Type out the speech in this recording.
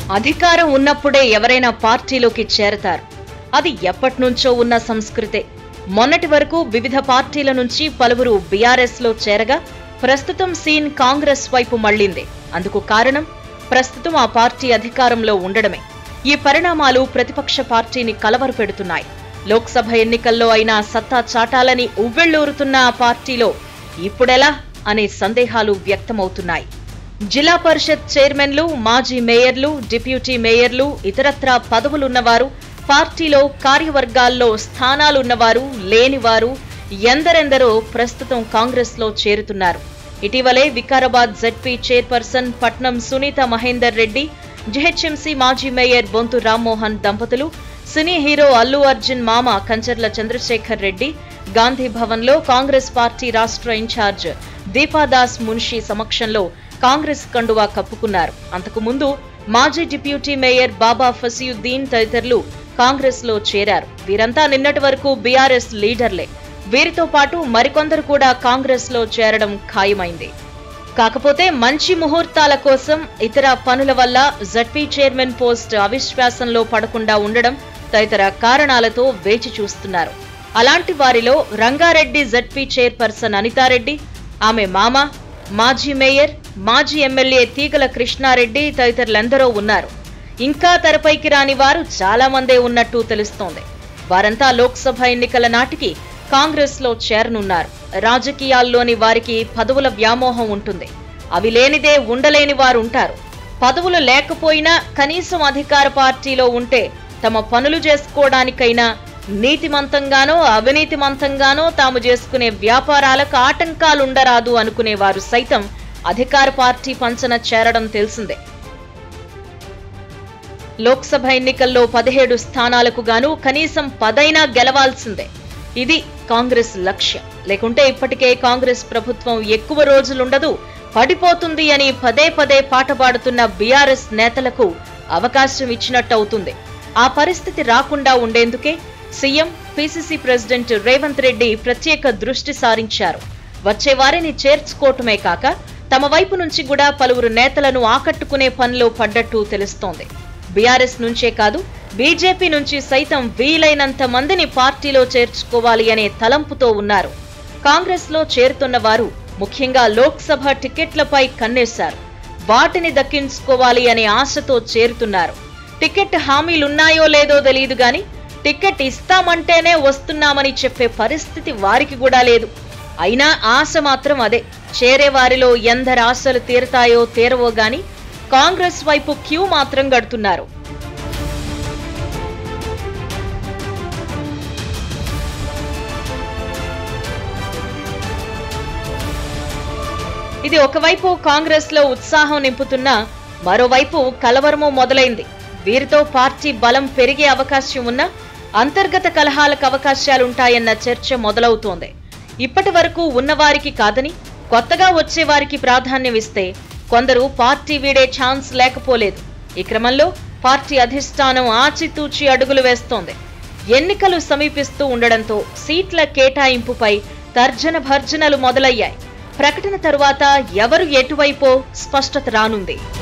అధికారం ఉన్నప్పుడే ఎవరైనా పార్టీలోకి చేరతారు అది ఎప్పటినుంచో ఉన్న సంస్కృతే మొన్నటి వరకు వివిధ పార్టీల నుంచి పలువురు బీఆర్ఎస్ లో చేరగా ప్రస్తుతం సీన్ కాంగ్రెస్ వైపు మళ్లింది అందుకు కారణం ప్రస్తుతం ఆ పార్టీ అధికారంలో ఉండడమే ఈ పరిణామాలు ప్రతిపక్ష పార్టీని కలవరపెడుతున్నాయి లోక్సభ ఎన్నికల్లో అయినా సత్తా చాటాలని ఉవ్వెళ్లూరుతున్న ఆ పార్టీలో ఇప్పుడెలా అనే సందేహాలు వ్యక్తమవుతున్నాయి జిల్లా పరిషత్ చైర్మన్లు మాజీ మేయర్లు డిప్యూటీ మేయర్లు ఇతరత్రా పదవులున్నవారు పార్టీలో కార్యవర్గాల్లో స్థానాలున్నవారు లేనివారు ఎందరెందరో ప్రస్తుతం కాంగ్రెస్ లో చేరుతున్నారు ఇటీవలే Vikarabad ZP chairperson Patnam Sunitha Mahender Reddy GHMC మాజీ మేయర్ బొంతు రామ్మోహన్ దంపతులు సినీ హీరో అల్లు అర్జున్ మామ కంచర్ల చంద్రశేఖర్ రెడ్డి గాంధీ భవన్లో కాంగ్రెస్ పార్టీ రాష్ట్ర ఇన్ఛార్జ్ దీపాదాస్ మున్షి సమక్షంలో కాంగ్రెస్ కండువా కప్పుకున్నారు అంతకుముందు మాజీ డిప్యూటీ మేయర్ బాబా ఫసీయుద్దీన్ తదితరులు కాంగ్రెస్ లో చేరారు వీరంతా నిన్నటి వరకు బీఆర్ఎస్ లీడర్లే వీరితో పాటు మరికొందరు కూడా కాంగ్రెస్ లో చేరడం ఖాయమైంది కాకపోతే మంచి ముహూర్తాల కోసం ఇతర పనుల వల్ల జడ్పీ చైర్మన్ పోస్ట్ అవిశ్వాసంలో పడకుండా ఉండడం తదితర కారణాలతో వేచి చూస్తున్నారు అలాంటి వారిలో రంగారెడ్డి జడ్పీ చైర్పర్సన్ అనితారెడ్డి ఆమె మామ మాజీ మేయర్ మాజీ ఎమ్మెల్యే తీగల కృష్ణారెడ్డి తదితరులందరూ ఉన్నారు ఇంకా తెరపైకి రాని వారు చాలా మందే ఉన్నట్టు తెలుస్తోంది వారంతా లోక్సభ ఎన్నికల నాటికి కాంగ్రెస్ లో చేరనున్నారు రాజకీయాల్లోని వారికి పదవుల వ్యామోహం ఉంటుంది అవి లేనిదే ఉండలేని వారు ఉంటారు పదవులు లేకపోయినా కనీసం అధికార పార్టీలో ఉంటే తమ పనులు చేసుకోవడానికైనా నీతిమంతంగానో అవినీతిమంతంగానో తాము చేసుకునే వ్యాపారాలకు ఆటంకాలుండరాదు అనుకునేవారు సైతం అధికార పార్టీ పంచన చేరడం తెలిసిందే లోక్సభ ఎన్నికల్లో పదిహేడు స్థానాలకు గాను కనీసం పదైనా గెలవాల్సిందే ఇది కాంగ్రెస్ లక్ష్యం లేకుంటే ఇప్పటికే కాంగ్రెస్ ప్రభుత్వం ఎక్కువ రోజులుండదు పడిపోతుంది అని పదే పదే పాటపాడుతున్న బీఆర్ఎస్ నేతలకు అవకాశం ఇచ్చినట్టవుతుంది ఆ పరిస్థితి రాకుండా ఉండేందుకే CM PCC president Revanth Reddy ప్రత్యేక దృష్టి సారించారు వచ్చే వారిని చేర్చుకోవటమే కాక తమ వైపు నుంచి కూడా పలువురు నేతలను ఆకట్టుకునే పనిలో పడ్డట్టు తెలుస్తోంది బీఆర్ఎస్ నుంచే కాదు బీజేపీ నుంచి సైతం వీలైనంత మందిని పార్టీలో చేర్చుకోవాలి అనే తలంపుతో ఉన్నారు కాంగ్రెస్ లో చేరుతున్న వారు ముఖ్యంగా లోక్సభ టికెట్లపై కన్నేశారు వాటిని దక్కించుకోవాలి అనే ఆశతో చేరుతున్నారు టికెట్ హామీలున్నాయో లేదో తెలియదు గాని టికెట్ ఇస్తామంటేనే వస్తున్నామని చెప్పే పరిస్థితి వారికి కూడా లేదు అయినా ఆశ మాత్రం అదే చేరే వారిలో ఎందరు ఆశలు తీరతాయో తీరవో గాని కాంగ్రెస్ వైపు క్యూ మాత్రం గడుతున్నారు ఇది ఒకవైపు కాంగ్రెస్ లో ఉత్సాహం నింపుతున్నా మరోవైపు కలవరము మొదలైంది వీరితో పార్టీ బలం పెరిగే అవకాశం ఉన్నా అంతర్గత కలహాలకు అవకాశాలుంటాయన్న చర్చ మొదలవుతోంది ఇప్పటి వరకు ఉన్నవారికి కాదని కొత్తగా వచ్చేవారికి ప్రాధాన్యం ఇస్తే కొందరు పార్టీ వీడే ఛాన్స్ లేకపోలేదు ఈ క్రమంలో పార్టీ అధిష్టానం ఆచితూచి అడుగులు వేస్తోంది ఎన్నికలు సమీపిస్తూ ఉండడంతో సీట్ల కేటాయింపుపై తర్జన భర్జనలు మొదలయ్యాయి ప్రకటన తరువాత ఎవరు ఎటువైపో స్పష్టత రానుంది